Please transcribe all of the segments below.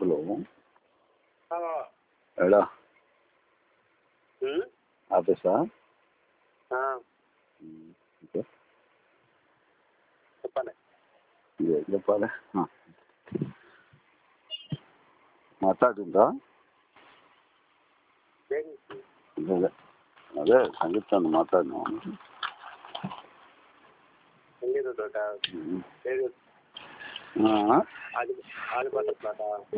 Hello ఆ, ఎడా ఉమ్, ఆఫీసా ఆ, ఉమ్, ఓకే చెప్పండి ఏం చెప్పాలి ఆ. మాట్లాడుతుందా దేనికి? అదే అదే సంగీతాన్ని మాట్లాడినా సంగీత తోట లేదు అది ఆదిపట్ల ప్లాట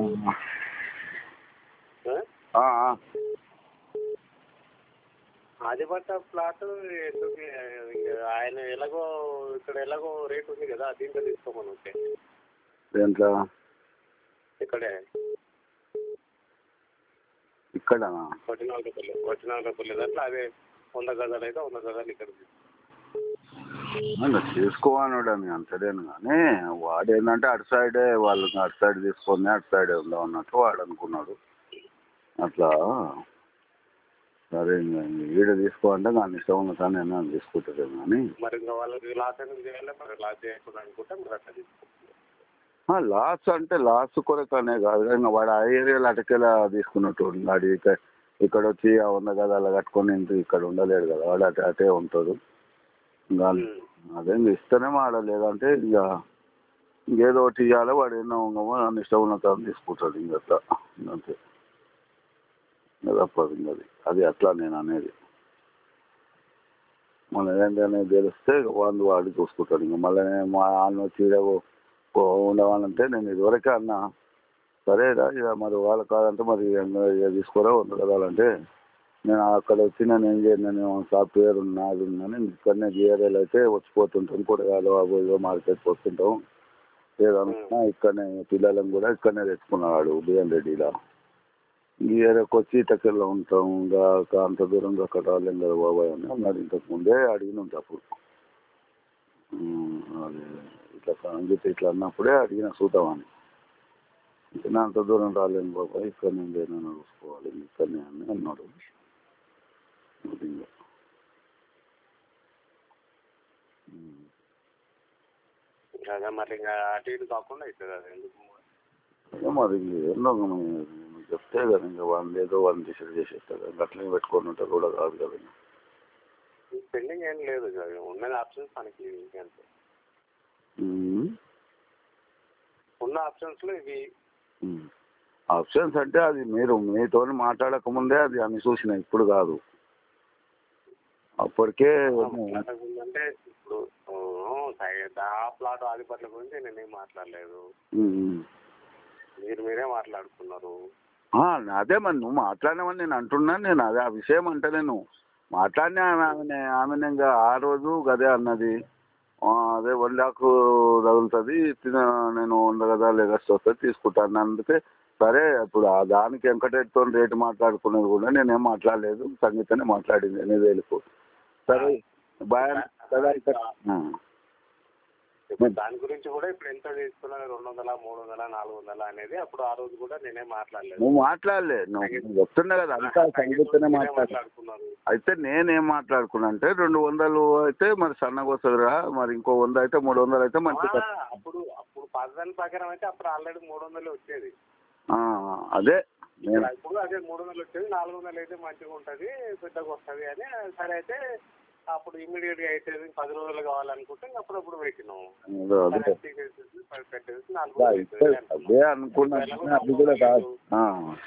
ఆదిపట్ల ప్లాట్ ఎందుకు ఆయన ఎలాగో ఇక్కడ ఎలాగో రేట్ ఉంది కదా దీంట్లో తీసుకోమని ఓకే దేంట్లో ఇక్కడే ఇక్కడ కొట్టినాలపల్లి కొట్టినాలపల్లి దాంట్లో అదే వంద గదాలు అయితే వంద గదాలు ఇక్కడ తీసుకో. తీసుకోవాలన్నాడు అని అంతలేను కానీ వాడు ఏంటంటే అటు సైడే వాళ్ళు అటు సైడ్ తీసుకొని అటు సైడే ఉందాం అన్నట్టు వాడు అనుకున్నాడు అట్లా సరే ఇంకా ఈడ తీసుకోవాలంటే దాని ఇష్టం ఉన్న కానీ నేను తీసుకుంటాను కానీ మరి ఇంకా వాళ్ళకి లాస్ అనేది చేయాలి మరి లాస్ చేయకుండా అనుకుంటే మరి అట్లా తీసుకో ఆ, లాస్ అంటే లాస్ కొరకనే కాదు ఇంకా వాడు ఆ ఏరియాలో అటకెలా తీసుకున్నట్టు వాడు ఇక ఇక్కడ వచ్చి ఆ వంద కదా అలా కట్టుకొని ఇంటి ఇక్కడ ఉండలేడు కదా వాడు అటే అటే ఉంటాడు ఇంకా అదే ఇంక ఇస్తేనే మాట లేదంటే ఇక ఇంకేదో ఒకటి ఇవ్వాలి వాడు ఎన్నో ఉంగమో నన్ను ఇష్టం ఉన్న తను తీసుకుంటాడు ఇంక అట్లా అంతే ఇంకా తప్పదు ఇంక అది అది అట్లా నేను అనేది మన ఏంటనే తెలిస్తే వాడిని వాడు చూసుకుంటాడు ఇంకా మళ్ళీ నేను మా ఆయన వచ్చి ఈడ ఓ- ఓ ఉండవాలంటే నేను ఇదివరకే అన్నా సరేరా ఇక మరి వాళ్ళు కాదంటే మరి ఇంకా ఇక తీసుకోరా వంద కదాలంటే నేను అక్కడ వచ్చి నేను ఏం చేయను నేను సాఫ్ట్వేర్ నాది ఉన్నాను ఇక్కడనే జిఆర్ఎల్ అయితే వచ్చిపోతుంటాను కూరగాయలు అవి ఇవో మార్కెట్కి వస్తుంటాం ఏదన్నా ఇక్కడనే పిల్లలను కూడా ఇక్కడనే తెచ్చుకున్నాడు బిఎన్ రెడ్డిలో ఈ ఏరియాకి వచ్చి ఇటకెళ్ళ ఉంటాం ఇంకా అంత దూరంగా అక్కడ రాలేం కదా బాబాయ్ అని అన్నాడు ఇంతకు ముందే అడిగిన ఉంటా అప్పుడు ఉమ్, అది ఇట్లా సంగీత ఇట్లా అన్నప్పుడే అడిగిన చూద్దామని ఇంకా అంత దూరం రాలేను బాబాయ్ ఇక్కడ నేను ఏదైనా చూసుకోవాలి ఇక్కడనే అని అన్నాడు అది ఇంకా. ఉమ్. అదే మరి ఇంకా అటు ఇటు కాకుండా అవుతుంది అది ఎందుకు అదే మరి ఎన్నో మనం చెప్తే కదా ఇంకా వాళ్ళు ఏదో వాళ్ళని డిసైడ్ చేసేస్తారు ఇంకా అట్లనే పెట్టుకొని ఉంటారు కూడా కాదు కదా ఇంకా. పెండింగ్ ఏం లేదు కదా ఉన్నది ఆప్షన్స్ మనకి ఇవి అంతే ఉమ్. ఉన్న ఆప్షన్స్ లో ఇవి ఉమ్. ఆప్షన్స్ అంటే అది మీరు మీతో మాట్లాడక ముందే అది అన్ని చూసిన ఇప్పుడు కాదు అప్పటికే అంటే ఇప్పుడు ఆ, సై- ఆ ప్లాట్ ఆదిపట్ల గురించి నేనేం మాట్లాడలేదు ఉమ్. మీరు మీరే మాట్లాడుకున్నారు ఆ, అదే మరి నువ్వు మాట్లాడినావని నేను అంటున్నాను నేను అదే ఆ విషయం అంటలేను మాట్లాడినా ఆమె ఆమెనే ఆమెనే ఇంకా ఆ రోజు గదే అన్నది ఆ, అదే వన్ ల్యాక్ తగులుతుంది తిన నేను వంద కదా లెగస్ట్ వస్తుంది తీసుకుంటాను అందుకే సరే ఇప్పుడు ఆ దానికి వెంకటేష్తో రేటు మాట్లాడుకున్నది కూడా నేనేం మాట్లాడలేదు సంగీతనే మాట్లాడింది ఎనిమిది వేలకు సరే బాయ్ కదా ఇక్కడ ఆ. ఇప్పుడు దాని గురించి కూడా ఇప్పుడు ఎంత తీసుకున్నారు రెండు వందల మూడు వందల నాలుగు వందల అనేది అప్పుడు ఆ రోజు కూడా నేనేం మాట్లాడలేదు నువ్వు మాట్లాడలే నువ్వు నువ్వు చెప్తున్నా కదా అంతా సంగీతనే మీరే మాట్లాడు మాట్లాడుకున్నారు అయితే నేనేం మాట్లాడుకున్నా అంటే రెండు వందలు అయితే మరి సన్నగా వస్తుందిరా మరి ఇంకో వంద అయితే మూడు వందలు అయితే మంచి ఆ, అప్పుడు అప్పుడు పద్ధతి ప్రకారం అయితే అప్పుడు ఆల్రెడీ మూడు వందలు వచ్చేది అదే నేను ఇప్పుడు ఇప్పుడు అదే మూడు వందలు వచ్చేది నాలుగు వందలు అయితే మంచిగా ఉంటుంది పెద్దగా వస్తుంది అని సరే అయితే అప్పుడు ఇమీడియట్ గా అయితే పది రోజులు కావాలనుకుంటే ఇంకా అప్పుడప్పుడు పెట్టినాం ఏదో అదే సరే తీసేసేసి పది పెట్టేసి నాలుగు అదే వందలు అవుతుంది అనుకున్నాం. అదే అనుకున్నా కానీ అది కూడా కాదు ఆ.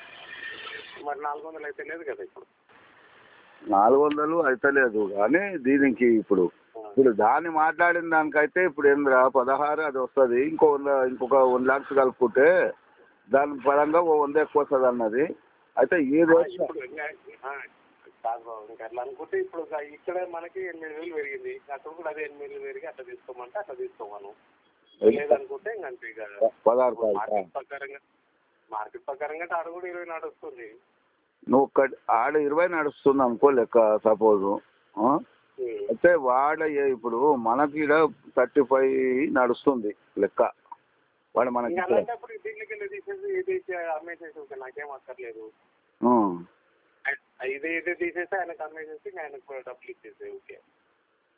మరి నాలుగు వందలు అయితే లేదు కదా ఇప్పుడు నాలుగు వందలు అయితే లేదు కానీ దీనికి ఇప్పుడు ఇప్పుడు దాన్ని మాట్లాడిన దానికైతే ఇప్పుడు ఏందిరా పదహారు అది వస్తుంది ఇంకో వంద ఇంకొక వన్ ల్యాక్స్ కలుపుకుంటే దాని పరంగా ఓ వంద ఎక్కువ వస్తుంది అన్నది అయితే ఈ ఆ, రోజు ఇప్పుడు ఇంకా ఆ, కాదు బాబు, ఇంకా అట్లా అనుకుంటే ఇప్పుడు ఇంకా ఇక్కడ మనకి ఎనిమిది వేలు పెరిగింది అక్కడ కూడా అదే ఎనిమిది వేలు పెరిగి అట్లా తీసుకోమంటే అట్లా తీసుకోమను లేదనుకుంటే ఇంకా అంతే ఇక పదహారు కాదు మార్కెట్ ప్రకారంగా మార్కెట్ ప్రకారంగా ఆడ కూడా ఇరవై నడుస్తుంది నువ్వు ఒక్క ఆడ ఇరవై నడుస్తుంది అనుకో లెక్క సపోజు అయితే వాడ ఏ- ఇప్పుడు మనకి ఈడ థర్టీ ఫైవ్ నడుస్తుంది లెక్క వాడు మనకి ఇంకా అలాంటప్పుడు దీంట్లోకి వెళ్ళి తీసేసి ఇది ఇచ్చి- అమ్మేసేసి ఓకే నాకేం అక్కర్లేదు ఉం. ఇది ఇది తీసేసి ఆయనకు అమ్మేసేసి ఇంకా ఆయనకు కూడా డబ్బులు ఇచ్చేసి ఓకే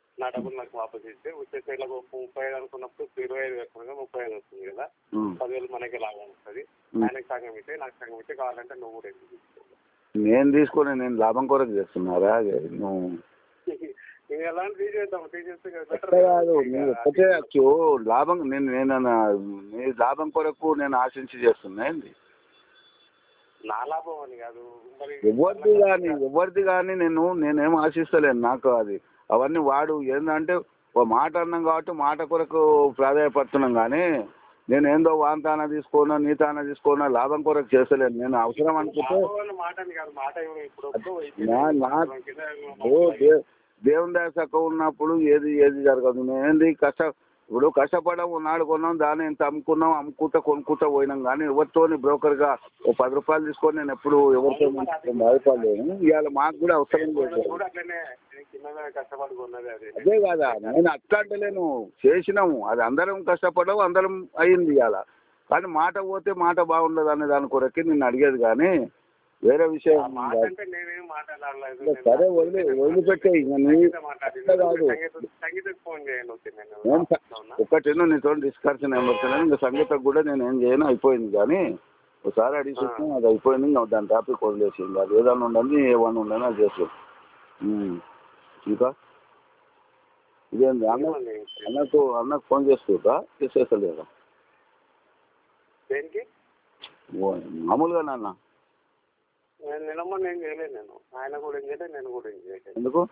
నా డబ్బులు నాకు వాపస్ ఇస్తే వచ్చేసి ఇలా ఒక ముప్పై ఐదు అనుకున్నప్పుడు ఇరవై ఐదు వేసుకున్నా ముప్పై ఐదు వస్తుంది కదా ఉమ్. పదివేలు మనకి లాభం వస్తుంది ఉమ్. ఆయనకి సగం ఇస్తే నాకు సగం ఇస్తే కావాలంటే నువ్వు కూడా ఎందుకు తీసుకో నేను తీసుకొని నేను లాభం కొరకు చేస్తున్నారా నువ్వు నేను ఎలాంటి తీసేద్దాం తీసేస్తే అట్లా కాదు నువ్వు ఒక్కటే వచ్చు లాభం నేను నేను అన్న- నీ లాభం కొరకు నేను ఆశించి చేస్తున్నా ఏంది నా లాభం అని కాదు మరి ఎవరిది కానీ ఎవరిది కానీ నేను నేనేం ఆశిస్తలేను నాకు అది అవన్నీ వాడు ఏంటంటే ఓ మాట అన్నాం కాబట్టి మాట కొరకు ప్రాధాన్యపడుతున్నాం కానీ నేను ఏందో వాంతాన తీసుకోనా నీతాన తీసుకోనా లాభం కొరకు చేస్తలేను నేను అవసరం అనుకుంటే లాభం అన్న మాట అని కాదు మాట ఇప్పుడు ఇప్పుడు ఒక్కో అయితే నా- నా- కింద ఓ దే- దేవుని దయ చక్కగా ఉన్నప్పుడు ఏది ఏది జరగదు నేనేంది కష్ట ఇప్పుడు కష్టపడము నాడు కొన్నాం దాన్ని ఇంత అమ్ముకున్నాం అమ్ముకుంటా కొనుక్కుంటా పోయినాం కానీ ఎవరితోని బ్రోకర్గా ఓ పది రూపాయలు తీసుకొని నేను ఎప్పుడు ఎవరితో బాధపడలేను ఇవాళ మాకు కూడా అవసరం లేదు కూడా అట్లనే నేను కింద కష్టపడి కొన్నది అది అదే కదా నేను అట్లా అంటలేను చేసినాము అది అందరం కష్టపడవు అందరం అయింది ఇవాళ కానీ మాట పోతే మాట బాగుండదు అనే దాని కొరకే నిన్ను అడిగేది కానీ వేరే విషయం ఆ మాట కాదు. అంటే నేనేం మాట్లాడలేదు ఇంకా సరే వదిలే వదిలిపెట్టే ఇక నీ అట్లా కాదు సంగీతకు ఫోన్ చేయండి వచ్చి నేను నేను స- అవునా? ఒకటి నీతో డిస్కషన్ ఏమవుతున్నాను ఇంకా సంగీతం కూడా నేను ఏం చేయను అయిపోయింది కానీ ఒకసారి అడిగి చూస్తాను అది అయిపోయింది ఇంకా దాని టాపిక్ వదిలేసింది అది ఏదైనా ఉండని ఏమన్నా ఉండని అది చేస్తాను ఉమ్. ఇంకా ఇదేంది అన్న ఏమండి? అన్నకు అన్నకు ఫోన్ చేస్తుందా చేసేసలేదా దేనికి ఓ, మామూలుగా నాన్న నేను నిలమ్మ నేను చేయలేదు నేను ఆయన కూడా ఏం చేయలేదు నేను కూడా ఏం చేయలేదు ఎందుకు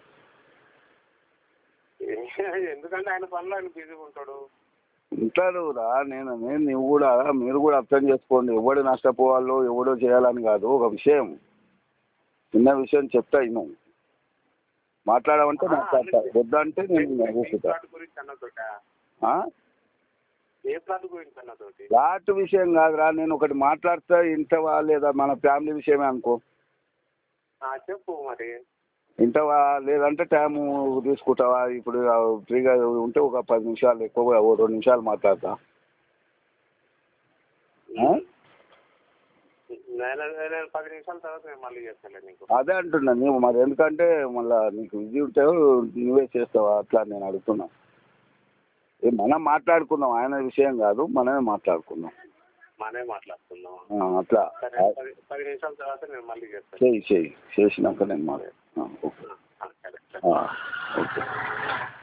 ఎందుకంటే ఆయన పనులు ఆయన బిజీగా ఉంటాడు ఉంటారు రా నేను నేను నువ్వు కూడా మీరు కూడా అర్థం చేసుకోండి ఎవడు నష్టపోవాలో ఎవడో చేయాలని కాదు ఒక విషయం చిన్న విషయం చెప్తా ఇను మాట్లాడమంటే మాట్లాడతా వద్దంటే నేను ఏ ఊపుతా ప్లాట్ గురించి అన్నతోట ఆ? ఏ ప్లాట్ గురించి అన్నతోటి లాట్ విషయం కాదురా నేను ఒకటి మాట్లాడితే ఇంటవా లేదా మన ఫ్యామిలీ విషయమే అనుకో ఆ, చెప్పు మరి ఇంటవా లేదంటే టైం తీసుకుంటావా ఇప్పుడు ఫ్రీగా ఉంటే ఒక పది నిమిషాలు ఎక్కువ ఓ రెండు నిమిషాలు మాట్లాడతా ఆ? నేను నేను పది నిమిషాల తర్వాత నేను మళ్ళీ చేస్తాను నీకు అదే అంటున్నా నువ్వు మరి ఎందుకంటే మళ్ళా నీకు ఇది ఉంటే నువ్వే చేస్తావా అట్లా నేను అడుగుతున్నా ఏ మనం మాట్లాడుకుందాం ఆయన విషయం కాదు మనమే మాట్లాడుకుందాం మనమే మాట్లాడుకుందాం ఆ, అట్లా సరే పది పది నిమిషాల తర్వాత నేను మళ్ళీ చేస్తాను చేయి చేయి చేసినాక నేను మాట్లాడు ఓకే ఆ, సరే సరే ఆ, ఓకే